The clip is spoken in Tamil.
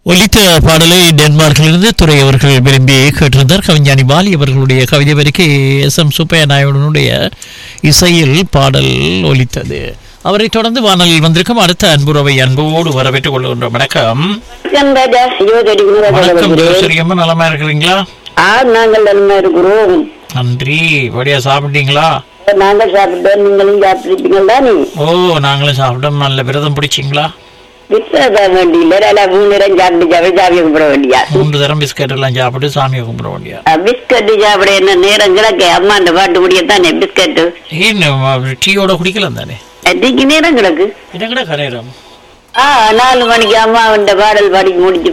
ஒலித்த பாடலை டென்மார்க்கிலிருந்து துறை அவர்கள் விரும்பி கேட்டிருந்தார் கவிஞானி பாலி அவர்களுடைய கவிதை வரிக்கு எஸ் எம் சுப்பைய நாயுடனுடைய இசையில் பாடல் ஒலித்தது அவரை தொடர்ந்து வானலில் வந்திருக்கும் அடுத்த அன்புறவை அன்போடு வரவேற்றுக் கொள்கின்றோம் வணக்கம் ராஜா யோகடி வணக்கம் ஜோசரியம்மா நலமா இருக்கிறீங்களா ஆ நாங்கள் நன்மை இருக்கிறோம் நன்றி வழியா சாப்பிட்டீங்களா நாங்கள் சாப்பிட்டோம் நீங்களும் சாப்பிட்டுருப்பீங்களா நீ ஓ நாங்களும் சாப்பிட்டோம் நல்ல விரதம் பிடிச்சிங்களா விசாத வேண்டி இல்ல நல்லா மூணு நேரம் சாப்பிட்டு சாப்பிட்டு சாப்பிய கும்பிட வேண்டியா மூன்று தரம் பிஸ்கட் எல்லாம் சாப்பிட்டு சாமியை கும்பிட வேண்டியா பிஸ்கட் சாப்பிட என்ன நேரம் கிடக்கு அம்மா அந்த பாட்டு முடியத்தானே பிஸ்கட் ஏன் டீயோட குடிக்கலாம் தானே அன்றைக்கு நேரம் கிடக்கு என்ன கூட கரையிறோம் ஆ நாலு மணிக்கு அம்மா அந்த பாடல் பாடி முடிச்சு